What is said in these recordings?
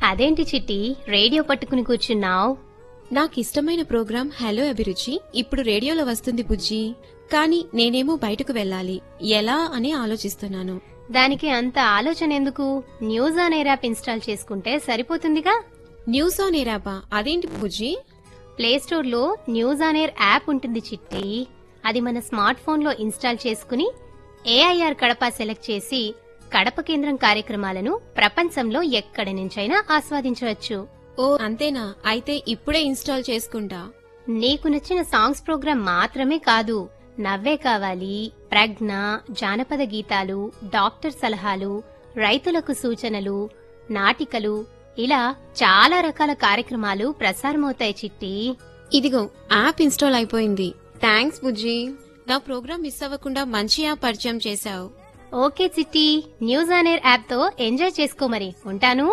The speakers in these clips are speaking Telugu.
అదేంటి చిట్టి రేడియో పట్టుకుని కూర్చున్నావు నాకు ఇష్టమైన ప్రోగ్రాం హలో అభిరుచి ఇప్పుడు రేడియోలో వస్తుంది బుజ్జి కానీ నేనేమో బయటకు వెళ్ళాలి ఎలా అని ఆలోచిస్తున్నాను దానికి అంత ఆలోచన ఎందుకు news on air app install చేసుకుంటే సరిపోతుందిగా న్యూస్ ఆన్ ఎయిరాబా అదేంటి బుజ్జి ప్లే స్టోర్ లో న్యూస్ ఆన్ ఎయిర్ యాప్ ఉంటుంది చిట్టి అది మన స్మార్ట్ ఫోన్ లో ఇన్స్టాల్ చేసుకుని ఏఐఆర్ కడప సెలెక్ట్ చేసి కడప కేంద్రం కార్యక్రమాలను ప్రపంచంలో ఎక్కడి నుంచైనా ఆస్వాదించవచ్చు ఓ అంతేనా అయితే ఇప్పుడే ఇన్స్టాల్ చేసుకుంటా నీకు నచ్చిన సాంగ్స్ ప్రోగ్రాం మాత్రమే కాదు నవ్వే కావాలి ప్రజ్ఞ జానపద గీతాలు డాక్టర్ సలహాలు రైతులకు సూచనలు నాటికలు ఇలా చాలా రకాల కార్యక్రమాలు ప్రసారమవుతాయి చిట్టి ఇదిగో యాప్ ఇన్స్టాల్ అయిపోయింది థ్యాంక్స్ బుజ్జి నా ప్రోగ్రాం మిస్ అవ్వకుండా మంచి యాప్ పరిచయం చేశావు ఓకే చిట్టి న్యూస్ ఆన్ ఎయిర్ యాప్ తో ఎంజాయ్ చేసుకో మరి ఉంటాను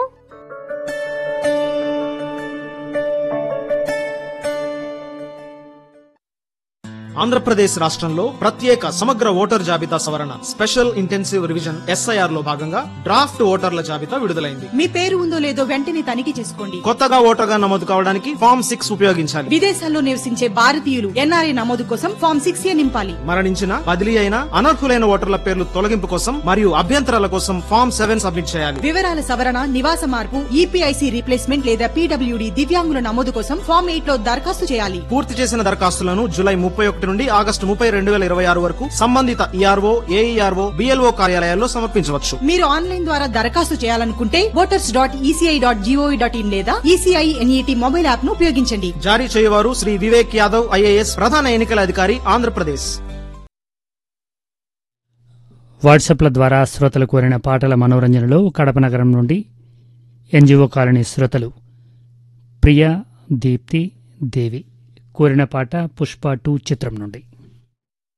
ఆంధ్రప్రదేశ్ రాష్ట్రంలో ప్రత్యేక సమగ్ర ఓటర్ జాబితా సవరణ స్పెషల్ ఇంటెన్సివ్ రివిజన్ ఎస్ఐఆర్ లో భాగంగా డ్రాఫ్ట్ ఓటర్ల జాబితా విడుదలైంది మీ పేరు ఉందో లేదో వెంటనే తనిఖీ చేసుకోండి కొత్తగా ఓటర్గా నమోదు కావడానికి ఫామ్ సిక్స్ ఉపయోగించాలి విదేశాల్లో నివసించే భారతీయులు ఎన్ఆర్ఐ నమోదు కోసం ఫామ్ సిక్స్ ఏ నింపాలి మరణించిన బదిలీ అయిన అనర్హులైన ఓటర్ల పేర్లు తొలగింపు కోసం మరియు అభ్యంతరాల కోసం ఫామ్ సెవెన్ సబ్మిట్ చేయాలి వివరాల సవరణ నివాస మార్పు ఈపీఐసి రీప్లేస్మెంట్ లేదా పీడబ్ల్యూడి దివ్యాంగుల నమోదు కోసం ఫామ్ ఎయిట్ లో దరఖాస్తు చేయాలి పూర్తి చేసిన దరఖాస్తులను జూలై ముప్పై ఒకటి నుండి ఆగస్టు ముప్పై రెండు వేల ఇరవై ఆరు వరకు సంబంధిత ఈఆర్ఓ ఏఈఆర్ఓ బిఎల్ఓ కార్యాలయాల్లో సమర్పించవచ్చు మీరు ఆన్లైన్ ద్వారా దరఖాస్తు చేయాలనుకుంటే voters dot ECI dot gov dot in లేదా ఈసీఐ ఎన్ఈటీ మొబైల్ యాప్ ను ఉపయోగించండి జారీ చేయవారు శ్రీ వివేక్ యాదవ్ ఐఏఎస్ ప్రధాన ఎన్నికల అధికారి ఆంధ్రప్రదేశ్ వాట్సాప్ల ద్వారా శ్రోతలు కోరిన పాటల మనోరంజనలో కడప నగరం నుండి ఎన్జిఓ కాలనీ శ్రోతలు ప్రియ దీప్తి దేవి కోరిన పాట పుష్ప టూ చిత్రం నుండి